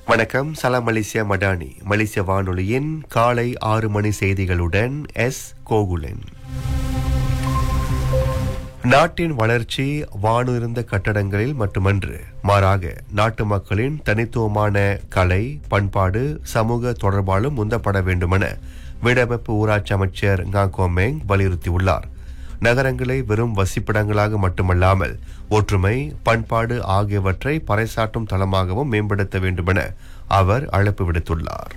வணக்கம் சலாம் மலேசியா மடானி மலேசிய வானொலியின் காலை ஆறு மணி செய்திகளுடன் எஸ் கோகுலன் நாட்டின் வளர்ச்சி வானுயர்ந்த கட்டடங்களில் மட்டுமன்று மாறாக நாட்டு மக்களின் தனித்துவமான கலை பண்பாடு சமூக தொடர்பாலும் உந்தப்பட வேண்டுமென வீடமைப்பு ஊராட்சி அமைச்சர் ngா கோமேங் வலியுறுத்தியுள்ளார் நகரங்களை வெறும் வசிப்பிடங்களாக மட்டுமல்லாமல் ஒற்றுமை பண்பாடு ஆகியவற்றை பறைசாற்றும் தளமாகவும் மேம்படுத்த வேண்டுமென அவர் அழைப்பு விடுத்துள்ளார்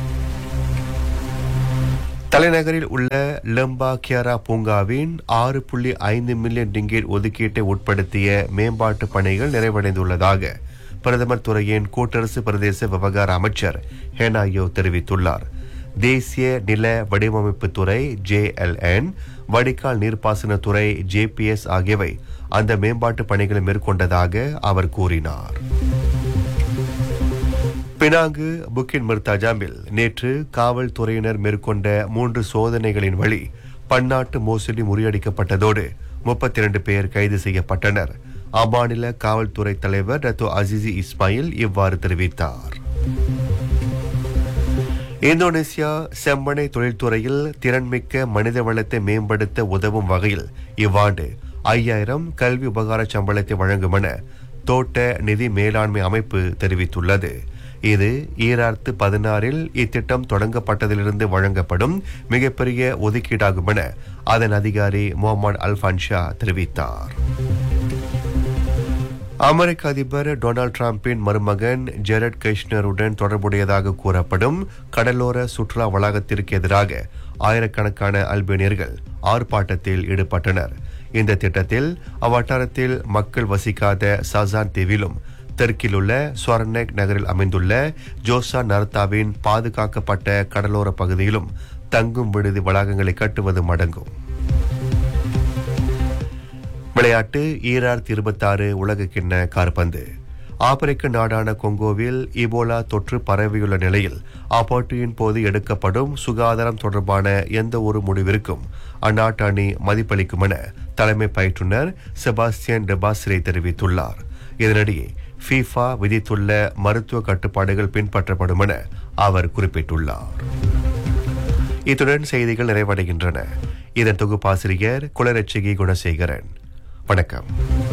தலைநகரில் உள்ள லெம்பா கியாரா பூங்காவின் ஆறு புள்ளி ஐந்து மில்லியன் ரிங்கேட் ஒதுக்கீட்டை உட்படுத்திய மேம்பாட்டு பணிகள் நிறைவடைந்துள்ளதாக பிரதமர் துறையின் கூட்டரசு பிரதேச விவகார அமைச்சர் ஹேனாயோ தெரிவித்துள்ளார் தேசிய நில வடிவமைப்பு துறை ஜேஎல்என் வடிகால் நீர்ப்பாசனத் துறை ஜேபிஎஸ் ஆகியவை அந்த மேம்பாட்டு பணிகளை மேற்கொண்டதாக அவர் கூறினார் பினாங்கு புக்கின் மிர்தாஜாமில் நேற்று காவல்துறையினர் மேற்கொண்ட மூன்று சோதனைகளின் வழி பன்னாட்டு மோசடி முறியடிக்கப்பட்டதோடு முப்பத்தி இரண்டு பேர் கைது செய்யப்பட்டனர் அம்மாநில காவல்துறை தலைவர் ரத்தோ அசிசி இஸ்மாயில் இவ்வாறு தெரிவித்தார் இந்தோனேசியா செம்மணை தொழில்துறையில் திறன்மிக்க மனித வளத்தை மேம்படுத்த உதவும் வகையில் இவ்வாண்டு ஐயாயிரம் கல்வி உபகார சம்பளத்தை வழங்கும் என தோட்ட நிதி மேலாண்மை அமைப்பு தெரிவித்துள்ளது இது ஈராயிரத்து பதினாறில் இத்திட்டம் தொடங்கப்பட்டதிலிருந்து வழங்கப்படும் மிகப்பெரிய ஒதுக்கீடாகும் என அதன் அதிகாரி முகமது அல்பான்ஷா தெரிவித்தார் அமெரிக்க அதிபர் டொனால்ட் டிரம்பின் மருமகன் ஜெரட் கிருஷ்ணருடன் தொடர்புடையதாக கூறப்படும் கடலோர சுற்றுலா வளாகத்திற்கு எதிராக ஆயிரக்கணக்கான அல்பேனியர்கள் ஆர்ப்பாட்டத்தில் ஈடுபட்டனர் இந்த திட்டத்தில் அவ்வட்டாரத்தில் மக்கள் வசிக்காத சசான் தீவிலும் தெற்கில் உள்ள ஸ்வர்னெக் நகரில் அமைந்துள்ள ஜோசா நர்தாவின் பாதுகாக்கப்பட்ட கடலோர பகுதியிலும் தங்கும் விடுதி வளாகங்களை கட்டுவதும் அடங்கும் விளையாட்டு ஈராயிரத்தி இருபத்தாறு உலக கிண்ண கார்பந்து ஆப்பிரிக்க நாடான கொங்கோவில் இபோலா தொற்று பரவியுள்ள நிலையில் அப்போட்டியின் போது எடுக்கப்படும் சுகாதாரம் தொடர்பான எந்த ஒரு முடிவிற்கும் அந்நாட்டு அணி மதிப்பளிக்கும் என தலைமை பயிற்றுனர் செபாஸ்டியன் டெபாஸ்ரே தெரிவித்துள்ளார் இதனிடையே ஃபீஃபா விதித்துள்ள மருத்துவ கட்டுப்பாடுகள் பின்பற்றப்படும் என அவர் குறிப்பிட்டுள்ளார் இத்துடன் செய்திகள் நிறைவடைகின்றன இதன் தொகுப்பாசிரியர் குலரட்சிகி குணசேகரன் வணக்கம்